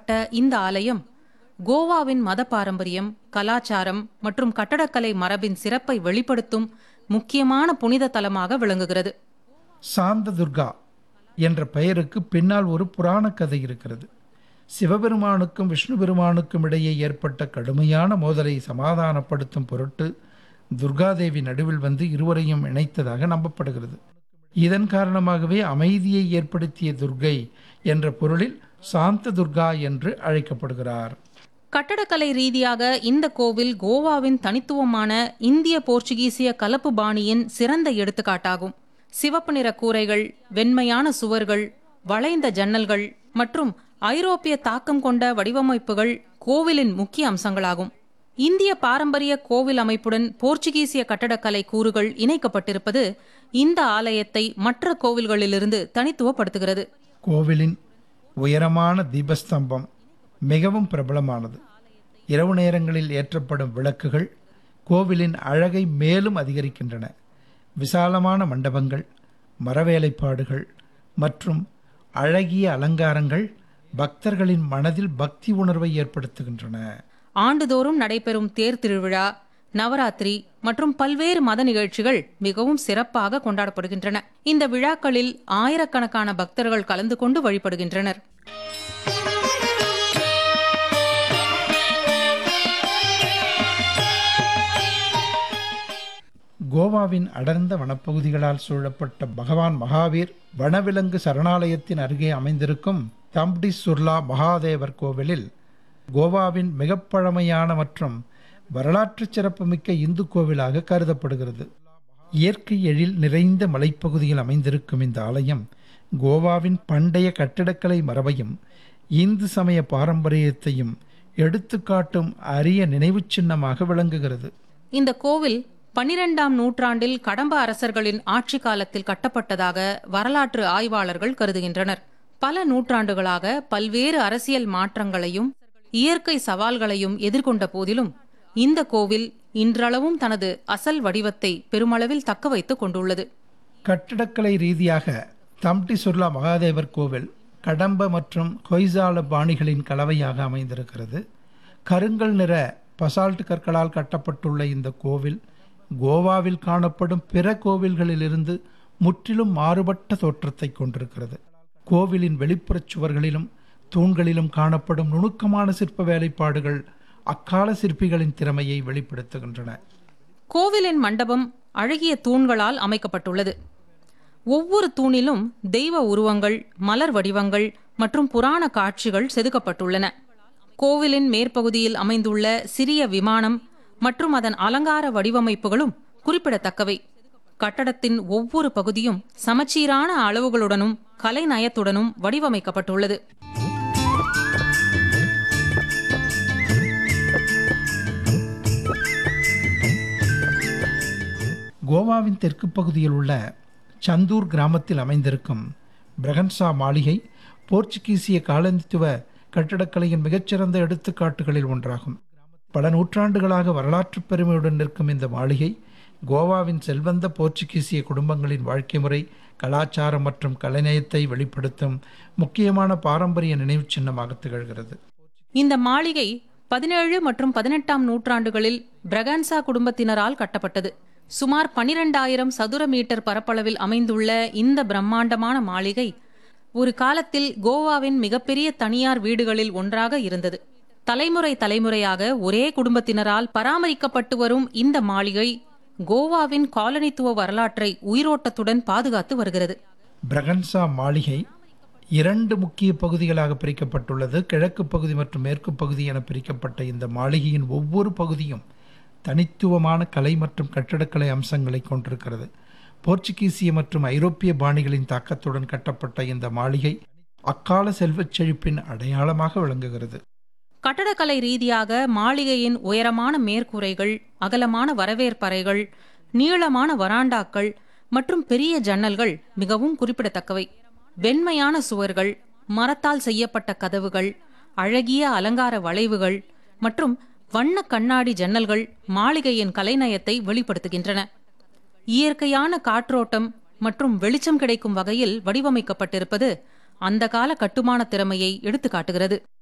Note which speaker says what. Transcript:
Speaker 1: கட்டப்பட்ட இந்த ஆலயம் கோவாவின் மத பாரம்பரியம் கலாச்சாரம் மற்றும் கட்டடக்கலை மரபின் சிறப்பை வெளிப்படுத்தும் முக்கியமான புனித தலமாக விளங்குகிறது
Speaker 2: சாந்த துர்கா என்ற பெயருக்கு பின்னால் ஒரு புராண கதை இருக்கிறது சிவபெருமானுக்கும் விஷ்ணு பெருமானுக்கும் இடையே ஏற்பட்ட கடுமையான மோதலை சமாதானப்படுத்தும் பொருட்டு துர்காதேவி நடுவில் வந்து இருவரையும் இணைத்ததாக நம்பப்படுகிறது இதன் காரணமாகவே அமைதியை ஏற்படுத்திய துர்கை என்ற பொருளில் சாந்த துர்கா என்று அழைக்கப்படுகிறார்
Speaker 1: கட்டடக்கலை ரீதியாக இந்த கோவில் கோவாவின் தனித்துவமான இந்திய போர்ச்சுகீசிய கலப்பு பாணியின் சிறந்த எடுத்துக்காட்டாகும் சிவப்பு நிற கூரைகள் வெண்மையான சுவர்கள் வளைந்த ஜன்னல்கள் மற்றும் ஐரோப்பிய தாக்கம் கொண்ட வடிவமைப்புகள் கோவிலின் முக்கிய அம்சங்களாகும் இந்திய பாரம்பரிய கோவில் அமைப்புடன் போர்ச்சுகீசிய கட்டடக்கலை கூறுகள் இணைக்கப்பட்டிருப்பது இந்த ஆலயத்தை மற்ற கோவில்களிலிருந்து தனித்துவப்படுத்துகிறது
Speaker 2: கோவிலின் உயரமான தீபஸ்தம்பம் மிகவும் பிரபலமானது இரவு நேரங்களில் ஏற்றப்படும் விளக்குகள் கோவிலின் அழகை மேலும் அதிகரிக்கின்றன விசாலமான மண்டபங்கள் மரவேலைப்பாடுகள் மற்றும் அழகிய அலங்காரங்கள் பக்தர்களின் மனதில் பக்தி உணர்வை ஏற்படுத்துகின்றன
Speaker 1: ஆண்டுதோறும் நடைபெறும் தேர் திருவிழா நவராத்திரி மற்றும் பல்வேறு மத நிகழ்ச்சிகள் மிகவும் சிறப்பாக கொண்டாடப்படுகின்றன இந்த விழாக்களில் ஆயிரக்கணக்கான பக்தர்கள் கலந்து கொண்டு வழிபடுகின்றனர்
Speaker 2: கோவாவின் அடர்ந்த வனப்பகுதிகளால் சூழப்பட்ட பகவான் மகாவீர் வனவிலங்கு சரணாலயத்தின் அருகே அமைந்திருக்கும் தம்டி சுர்லா மகாதேவர் கோவிலில் கோவாவின் மிக பழமையான மற்றும் வரலாற்று சிறப்புமிக்க இந்து கோவிலாக கருதப்படுகிறது இயற்கை எழில் நிறைந்த மலைப்பகுதியில் அமைந்திருக்கும் இந்த ஆலயம் கோவாவின் பண்டைய கட்டிடக்கலை மரபையும் இந்து சமய பாரம்பரியத்தையும் எடுத்துக்காட்டும் அரிய நினைவுச் சின்னமாக விளங்குகிறது
Speaker 1: இந்த கோவில் பனிரெண்டாம் நூற்றாண்டில் கடம்ப அரசர்களின் ஆட்சி காலத்தில் கட்டப்பட்டதாக வரலாற்று ஆய்வாளர்கள் கருதுகின்றனர் பல நூற்றாண்டுகளாக பல்வேறு அரசியல் மாற்றங்களையும் இயற்கை சவால்களையும் எதிர்கொண்ட போதிலும் இந்த கோவில் இன்றளவும் தனது அசல் வடிவத்தை பெருமளவில் தக்க வைத்துக் கொண்டுள்ளது
Speaker 2: கட்டிடக்கலை ரீதியாக தம்டி சுர்லா மகாதேவர் கோவில் கடம்ப மற்றும் ஹொய்சால பாணிகளின் கலவையாக அமைந்திருக்கிறது கருங்கல் நிற பசால்ட் கற்களால் கட்டப்பட்டுள்ள இந்த கோவில் கோவாவில் காணப்படும் பிற கோவில்களிலிருந்து முற்றிலும் மாறுபட்ட தோற்றத்தை கொண்டிருக்கிறது கோவிலின் வெளிப்புறச் சுவர்களிலும் தூண்களிலும் காணப்படும் நுணுக்கமான சிற்ப வேலைப்பாடுகள் அக்கால சிற்பிகளின் திறமையை வெளிப்படுத்துகின்றன
Speaker 1: கோவிலின் மண்டபம் அழகிய தூண்களால் அமைக்கப்பட்டுள்ளது ஒவ்வொரு தூணிலும் தெய்வ உருவங்கள் மலர் வடிவங்கள் மற்றும் புராண காட்சிகள் செதுக்கப்பட்டுள்ளன கோவிலின் மேற்பகுதியில் அமைந்துள்ள சிறிய விமானம் மற்றும் அதன் அலங்கார வடிவமைப்புகளும் குறிப்பிடத்தக்கவை கட்டடத்தின் ஒவ்வொரு பகுதியும் சமச்சீரான அளவுகளுடனும் கலைநயத்துடனும் வடிவமைக்கப்பட்டுள்ளது
Speaker 2: கோவாவின் தெற்கு பகுதியில் உள்ள சந்தூர் கிராமத்தில் அமைந்திருக்கும் பிரகன்சா மாளிகை போர்ச்சுகீசிய காலனித்துவ கட்டடக்கலையின் மிகச்சிறந்த எடுத்துக்காட்டுகளில் ஒன்றாகும் பல நூற்றாண்டுகளாக வரலாற்று பெருமையுடன் நிற்கும் இந்த மாளிகை கோவாவின் செல்வந்த போர்ச்சுகீசிய குடும்பங்களின் வாழ்க்கை முறை கலாச்சாரம் மற்றும் கலைநயத்தை வெளிப்படுத்தும் முக்கியமான பாரம்பரிய நினைவுச் சின்னமாக திகழ்கிறது
Speaker 1: இந்த மாளிகை பதினேழு மற்றும் பதினெட்டாம் நூற்றாண்டுகளில் பிரகான்சா குடும்பத்தினரால் கட்டப்பட்டது சுமார் பனிரெண்டாயிரம் சதுர மீட்டர் பரப்பளவில் அமைந்துள்ள இந்த பிரம்மாண்டமான மாளிகை ஒரு காலத்தில் கோவாவின் மிகப்பெரிய தனியார் வீடுகளில் ஒன்றாக இருந்தது தலைமுறை தலைமுறையாக ஒரே குடும்பத்தினரால் பராமரிக்கப்பட்டு வரும் இந்த மாளிகை கோவாவின் காலனித்துவ வரலாற்றை உயிரோட்டத்துடன் பாதுகாத்து வருகிறது
Speaker 2: பிரகன்சா மாளிகை இரண்டு முக்கிய பகுதிகளாக பிரிக்கப்பட்டுள்ளது கிழக்கு பகுதி மற்றும் மேற்கு பகுதி என பிரிக்கப்பட்ட இந்த மாளிகையின் ஒவ்வொரு பகுதியும் தனித்துவமான கலை மற்றும் கட்டிடக்கலை அம்சங்களை கொண்டிருக்கிறது போர்ச்சுகீசிய மற்றும் ஐரோப்பிய பாணிகளின் தாக்கத்துடன் கட்டப்பட்ட இந்த மாளிகை அக்கால செல்வச் செழிப்பின் அடையாளமாக விளங்குகிறது
Speaker 1: கட்டடக்கலை ரீதியாக மாளிகையின் உயரமான மேற்கூரைகள் அகலமான வரவேற்பறைகள் நீளமான வராண்டாக்கள் மற்றும் பெரிய ஜன்னல்கள் மிகவும் குறிப்பிடத்தக்கவை வெண்மையான சுவர்கள் மரத்தால் செய்யப்பட்ட கதவுகள் அழகிய அலங்கார வளைவுகள் மற்றும் வண்ண கண்ணாடி ஜன்னல்கள் மாளிகையின் கலைநயத்தை வெளிப்படுத்துகின்றன இயற்கையான காற்றோட்டம் மற்றும் வெளிச்சம் கிடைக்கும் வகையில் வடிவமைக்கப்பட்டிருப்பது அந்த கால கட்டுமான திறமையை எடுத்துக்காட்டுகிறது